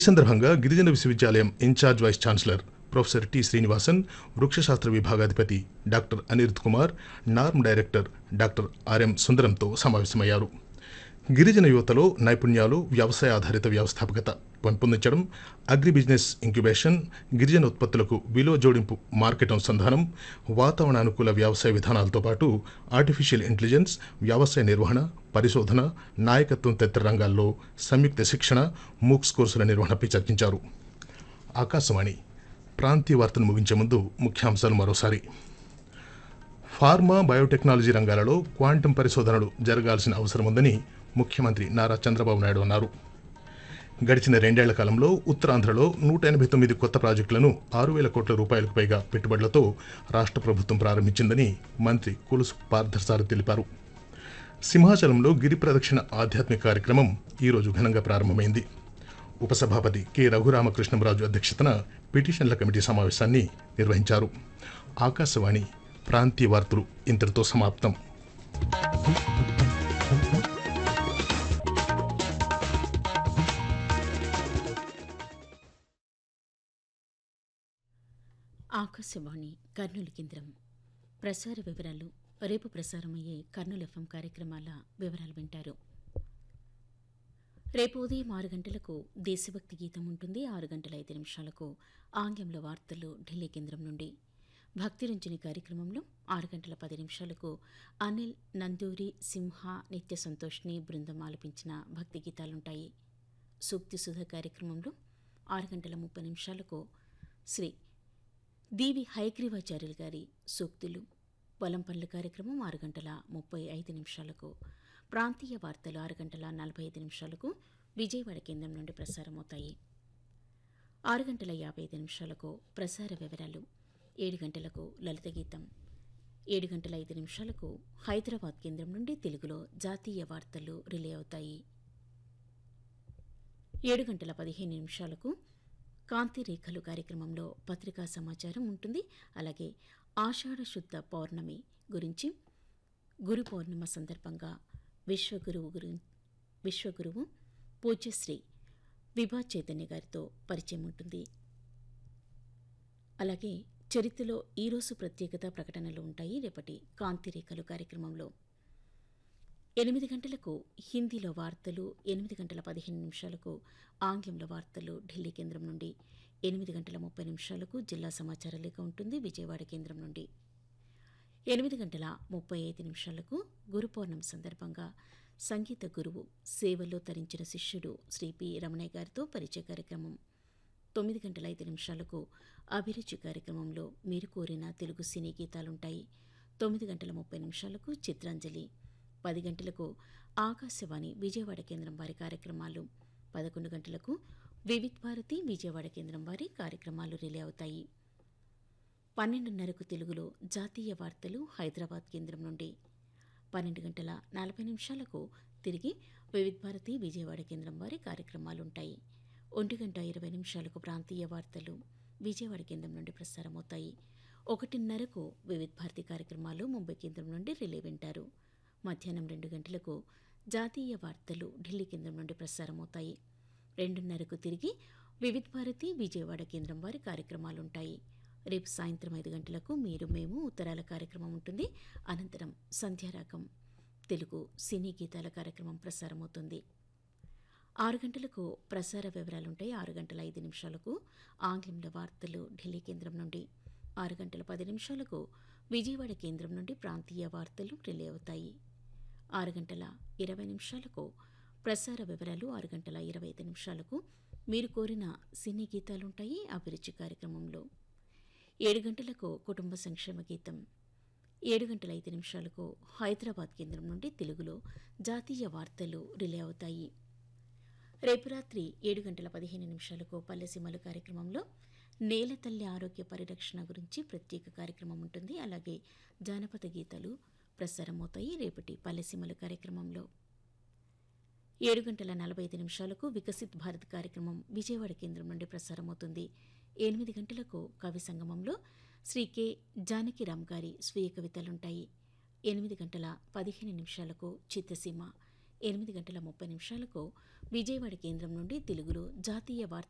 ఈ సందర్భంగా గిరిజన విశ్వవిద్యాలయం in charge vice chancellor professor T Srinivasan వృక్షశాస్త్ర విభాగాధిపతి doctor Anirudh Kumar NAARM director doctor RM సుందరంతో సమావేశమయ్యారు గిరిజన యువతలో నైపుణ్యాలు వ్యవసాయ ఆధారిత వ్యవస్థాపకత పెంపొందించడం అగ్రి బిజినెస్ ఇంక్యుబేషన్ గిరిజన ఉత్పత్తులకు విలువ జోడింపు మార్కెట్ అనుసంధానం వాతావరణ అనుకూల వ్యవసాయ విధానాలతో పాటు ఆర్టిఫిషియల్ ఇంటెలిజెన్స్ వ్యవసాయ నిర్వహణ పరిశోధన నాయకత్వం తదితర రంగాల్లో సంయుక్త శిక్షణ మూక్స్ కోర్సుల నిర్వహణపై చర్చించారు ఆకాశవాణి ప్రాంతీయ వార్తను ముగించే ముందు ముఖ్యాంశాలు మరోసారి ఫార్మా బయోటెక్నాలజీ రంగాలలో క్వాంటం పరిశోధనలు జరగాల్సిన అవసరం ఉందని ముఖ్యమంత్రి నారా చంద్రబాబు నాయుడు అన్నారు గడిచిన రెండేళ్ల కాలంలో ఉత్తరాంధ్రలో నూట ఎనభై తొమ్మిది కొత్త ప్రాజెక్టులను ఆరు వేల కోట్ల రూపాయలకు పైగా పెట్టుబడులతో రాష్ట్ర ప్రభుత్వం ప్రారంభించిందని మంత్రి కులుసు పార్థసారి తెలిపారు సింహాచలంలో గిరి ప్రదక్షిణ ఆధ్యాత్మిక కార్యక్రమం ఈరోజు ఘనంగా ప్రారంభమైంది ఉపసభాపతి కె రఘురామకృష్ణంరాజు అధ్యక్షతన పిటిషన్ల కమిటీ సమావేశాన్ని నిర్వహించారు ఆకాశవాణి ప్రాంతీయ వార్తలు ఇంతటితో సమాప్తం ఆకాశవాణి కర్నూలు కేంద్రం ప్రసార వివరాలు రేపు ప్రసారమయ్యే కర్నూలు ఎఫ్ఎం కార్యక్రమాల వివరాలు వింటారు రేపు ఉదయం ఆరు గంటలకు దేశభక్తి గీతం ఉంటుంది ఆరు గంటల ఐదు నిమిషాలకు ఆంగ్లంలో వార్తలు ఢిల్లీ కేంద్రం నుండి భక్తి రంజని కార్యక్రమంలో ఆరు గంటల పది నిమిషాలకు అనిల్ నందూరి సింహ నిత్య సంతోష్ని బృందం ఆలపించిన భక్తి గీతాలుంటాయి సూక్తి సుధ కార్యక్రమంలో ఆరు గంటల ముప్పై నిమిషాలకు శ్రీ దీవి హైగ్రీవాచార్యులు గారి సూక్తులు పొలం పనుల కార్యక్రమం ఆరు గంటల ముప్పై ఐదు నిమిషాలకు ప్రాంతీయ వార్తలు ఆరు గంటల నలభై ఐదు నిమిషాలకు విజయవాడ కేంద్రం నుండి ప్రసారమవుతాయి ఆరు గంటల యాభై ఐదు నిమిషాలకు ప్రసార వివరాలు ఏడు గంటలకు లలిత గీతం ఏడు గంటల ఐదు నిమిషాలకు హైదరాబాద్ కేంద్రం నుండి తెలుగులో జాతీయ వార్తలు రిలే అవుతాయి ఏడు గంటల పదిహేను నిమిషాలకు కాంతి రేఖలు కార్యక్రమంలో పత్రికా సమాచారం ఉంటుంది అలాగే ఆషాఢ శుద్ధ పౌర్ణమి గురించి గురు పౌర్ణిమ సందర్భంగా విశ్వగురువు గురు విశ్వగురువు పూజ్యశ్రీ విభా చైతన్య గారితో పరిచయం ఉంటుంది అలాగే చరిత్రలో ఈరోజు ప్రత్యేకత ప్రకటనలు ఉంటాయి రేపటి కాంతి రేఖలు కార్యక్రమంలో ఎనిమిది గంటలకు హిందీలో వార్తలు ఎనిమిది గంటల పదిహేను నిమిషాలకు ఆంగ్లంలో వార్తలు ఢిల్లీ కేంద్రం నుండి ఎనిమిది గంటల ముప్పై నిమిషాలకు జిల్లా సమాచార లేఖ ఉంటుంది విజయవాడ కేంద్రం నుండి ఎనిమిది గంటల ముప్పై ఐదు నిమిషాలకు గురు పౌర్ణమి సందర్భంగా సంగీత గురువు సేవలో తరించిన శిష్యుడు శ్రీ పి రమణయ్య గారితో పరిచయ కార్యక్రమం తొమ్మిది గంటల ఐదు నిమిషాలకు అభిరుచి కార్యక్రమంలో మీరు కోరిన తెలుగు సినీ గీతాలుంటాయి తొమ్మిది గంటల ముప్పై నిమిషాలకు చిత్రాంజలి పది గంటలకు ఆకాశవాణి విజయవాడ కేంద్రం వారి కార్యక్రమాలు పదకొండు గంటలకు వివిధ్ భారతి విజయవాడ కేంద్రం వారి కార్యక్రమాలు రిలే అవుతాయి పన్నెండున్నరకు తెలుగులో జాతీయ వార్తలు హైదరాబాద్ కేంద్రం నుండి పన్నెండు గంటల నలభై నిమిషాలకు తిరిగి వివిధ్ భారతి విజయవాడ కేంద్రం వారి కార్యక్రమాలుంటాయి ఒంటి గంట ఇరవై నిమిషాలకు ప్రాంతీయ వార్తలు విజయవాడ కేంద్రం నుండి ప్రసారమవుతాయి ఒకటిన్నరకు వివిధ్ భారతి కార్యక్రమాలు ముంబై కేంద్రం నుండి రిలే వింటారు మధ్యాహ్నం రెండు గంటలకు జాతీయ వార్తలు ఢిల్లీ కేంద్రం నుండి ప్రసారమవుతాయి రెండున్నరకు తిరిగి వివిధ్ భారతి విజయవాడ కేంద్రం వారి కార్యక్రమాలుంటాయి రేపు సాయంత్రం ఐదు గంటలకు మీరు మేము ఉత్తరాల కార్యక్రమం ఉంటుంది అనంతరం సంధ్యారాగం తెలుగు సినీ గీతాల కార్యక్రమం ప్రసారమవుతుంది ఆరు గంటలకు ప్రసార వివరాలుంటాయి ఆరు గంటల ఐదు నిమిషాలకు ఆంగ్లంలో వార్తలు ఢిల్లీ కేంద్రం నుండి ఆరు గంటల పది నిమిషాలకు విజయవాడ కేంద్రం నుండి ప్రాంతీయ వార్తలు రిలే అవుతాయి ఆరు గంటల ఇరవై నిమిషాలకు ప్రసార వివరాలు ఆరు గంటల ఇరవై ఐదు నిమిషాలకు మీరు కోరిన సినీ గీతాలుంటాయి అభిరుచి కార్యక్రమంలో ఏడు గంటలకు కుటుంబ సంక్షేమ గీతం ఏడు గంటల ఐదు నిమిషాలకు హైదరాబాద్ కేంద్రం నుండి తెలుగులో జాతీయ వార్తలు రిలే అవుతాయి రేపు రాత్రి ఏడు గంటల పదిహేను నిమిషాలకు పల్లెసీమలు కార్యక్రమంలో నేల తల్లి ఆరోగ్య పరిరక్షణ గురించి ప్రత్యేక కార్యక్రమం ఉంటుంది అలాగే జానపద గీతాలు ప్రసారమవుతాయి రేపటి పల్లెసీమలు కార్యక్రమంలో ఏడు గంటల నలభై ఐదు నిమిషాలకు వికసిత్ భారత్ కార్యక్రమం విజయవాడ కేంద్రం నుండి ప్రసారమవుతుంది ఎనిమిది గంటలకు కవి సంగమంలో శ్రీ కె జానకిరామ్ గారి స్వీయ కవితలుంటాయి ఎనిమిది గంటల పదిహేను నిమిషాలకు చిత్తసీమ ఎనిమిది గంటల ముప్పై నిమిషాలకు విజయవాడ కేంద్రం నుండి తెలుగులో జాతీయ వార్త